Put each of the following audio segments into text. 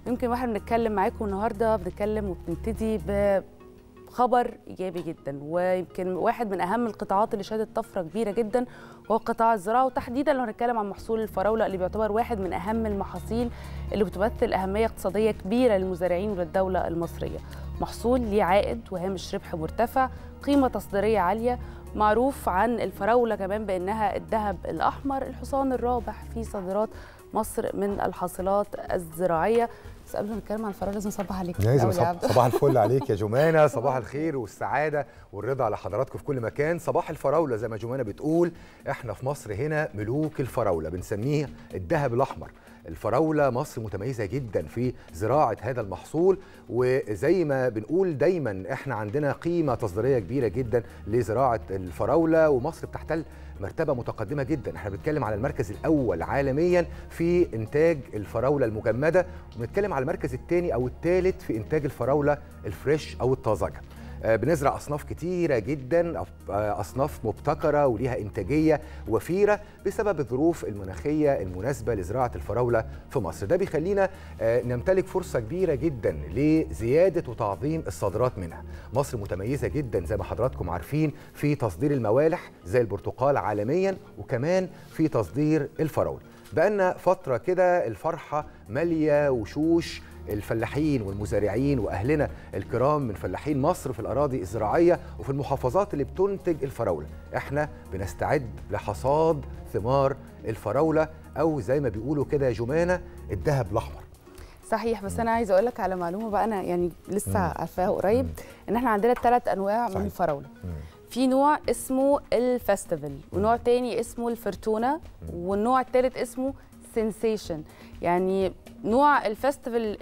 يمكن واحنا بنتكلم معاكم النهارده بنتكلم وبنبتدي بخبر ايجابي جدا ويمكن واحد من اهم القطاعات اللي شهدت طفره كبيره جدا هو قطاع الزراعه وتحديدا لو هنتكلم عن محصول الفراوله اللي بيعتبر واحد من اهم المحاصيل اللي بتمثل اهميه اقتصاديه كبيره للمزارعين وللدوله المصريه محصول ليه عائد وهامش ربح مرتفع قيمه تصديريه عاليه معروف عن الفراوله كمان بانها الذهب الاحمر الحصان الرابح في صادرات مصر من الحاصلات الزراعيه بس قبل ما نتكلم عن الفراوله لازم نصبح عليك لازم الأول يا عبد. صباح الفل عليك يا جمانه صباح الخير والسعاده والرضا على حضراتكم في كل مكان صباح الفراوله زي ما جمانه بتقول احنا في مصر هنا ملوك الفراوله بنسميه الذهب الاحمر الفراوله مصر متميزه جدا في زراعه هذا المحصول وزي ما بنقول دايما احنا عندنا قيمه تصديريه كبيره جدا لزراعه الفراوله ومصر بتحتل مرتبه متقدمه جدا احنا بنتكلم على المركز الاول عالميا في انتاج الفراوله المجمده وبنتكلم على المركز الثاني او الثالث في انتاج الفراوله الفريش او الطازجه آه، بنزرع اصناف كتيره جدا أف- آه، اصناف مبتكره وليها انتاجيه وفيره بسبب الظروف المناخيه المناسبه لزراعه الفراوله في مصر ده بيخلينا آه، نمتلك فرصه كبيره جدا لزياده وتعظيم الصادرات منها مصر متميزه جدا زي ما حضراتكم عارفين في تصدير الموالح زي البرتقال عالميا وكمان في تصدير الفراوله بقالنا فتره كده الفرحه ماليه وشوش الفلاحين والمزارعين واهلنا الكرام من فلاحين مصر في الاراضي الزراعيه وفي المحافظات اللي بتنتج الفراوله احنا بنستعد لحصاد ثمار الفراوله او زي ما بيقولوا كده يا جمانه الذهب الاحمر صحيح بس انا عايزه اقول لك على معلومه بقى انا يعني لسه عارفاها قريب ان احنا عندنا ثلاث انواع صحيح. من الفراوله في نوع اسمه الفestival ونوع تاني اسمه الفرتونه والنوع الثالث اسمه سensation يعني نوع الفestival ال-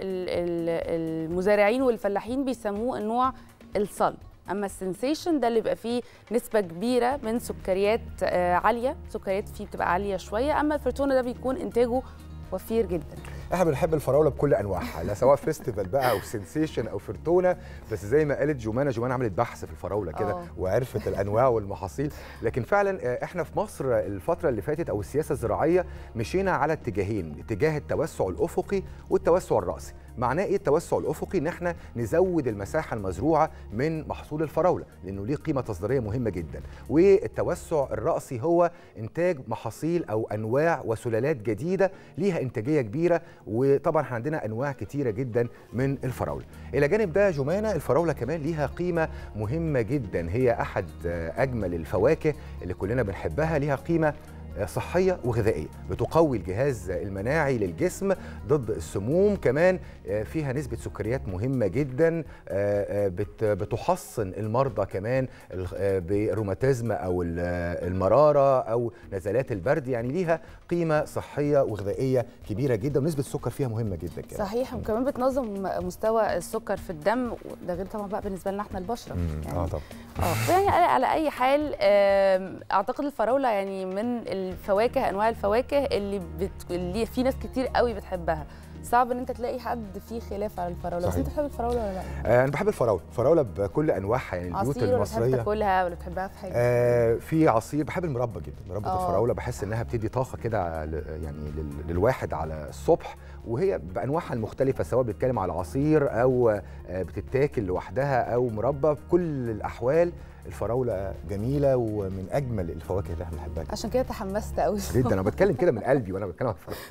ال- المزارعين والفلاحين بيسموه النوع الصلب اما السنسيشن ده اللي بيبقى فيه نسبه كبيره من سكريات آه، عاليه سكريات فيه بتبقى عاليه شويه اما الفرتونه ده بيكون انتاجه وفير جدا احنا بنحب الفراوله بكل انواعها لا سواء فيستيفال بقى او سنسيشن او فرتونه بس زي ما قالت جمانه جمانه عملت بحث في الفراوله كده آه. وعرفت الانواع والمحاصيل لكن فعلا آه، احنا في مصر الفتره اللي فاتت او السياسه الزراعيه مشينا على اتجاهين اتجاه التوسع الافقي والتوسع الراسي معناه ايه التوسع الافقي ان احنا نزود المساحه المزروعه من محصول الفراوله لانه ليه قيمه تصديريه مهمه جدا والتوسع الراسي هو انتاج محاصيل او انواع وسلالات جديده ليها انتاجيه كبيره وطبعا احنا عندنا انواع كتيره جدا من الفراوله الى جانب ده جمانه الفراوله كمان ليها قيمه مهمه جدا هي احد آه، اجمل الفواكه اللي كلنا بنحبها ليها قيمه صحيه وغذائيه بتقوي الجهاز المناعي للجسم ضد السموم كمان آه، فيها نسبه سكريات مهمه جدا آه، آه، بت- بتحصن المرضى كمان ال- آه، بالروماتيزم او ال- آه، المراره او نزلات البرد يعني ليها قيمه صحيه وغذائيه كبيره جدا ونسبه السكر فيها مهمه جدا كمان صحيح وكمان بتنظم مستوى السكر في الدم ده غير طبعا بقى بالنسبه لنا احنا البشره مم، يعني اه طبعا اه يعني على, على اي حال آم، اعتقد الفراوله يعني من الفواكه انواع الفواكه اللي, بت... اللي في ناس كتير قوي بتحبها صعب ان انت تلاقي حد فيه خلاف على الفراوله بس صحيح. انت بتحب الفراوله ولا لا آه، انا بحب الفراوله الفراوله بكل انواعها يعني البيوت عصير ولا بتحب المصريه تاكلها ولا بتحبها في حاجه آه في عصير بحب المربى جدا مربى آه. الفراوله بحس انها بتدي طاقه كده ل- يعني لل- للواحد على الصبح وهي بانواعها المختلفه سواء بتتكلم على عصير او آه بتتاكل لوحدها او مربى في كل الاحوال الفراوله جميله ومن اجمل الفواكه اللي احنا بنحبها عشان كده تحمست قوي جدا انا بتكلم كده من قلبي وانا بتكلم عن الفراوله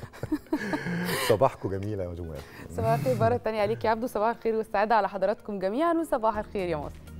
صباحكم جميله يا جماعه صباح الخير مره تانية عليك يا عبدو صباح الخير والسعاده على حضراتكم جميعا وصباح الخير يا مصر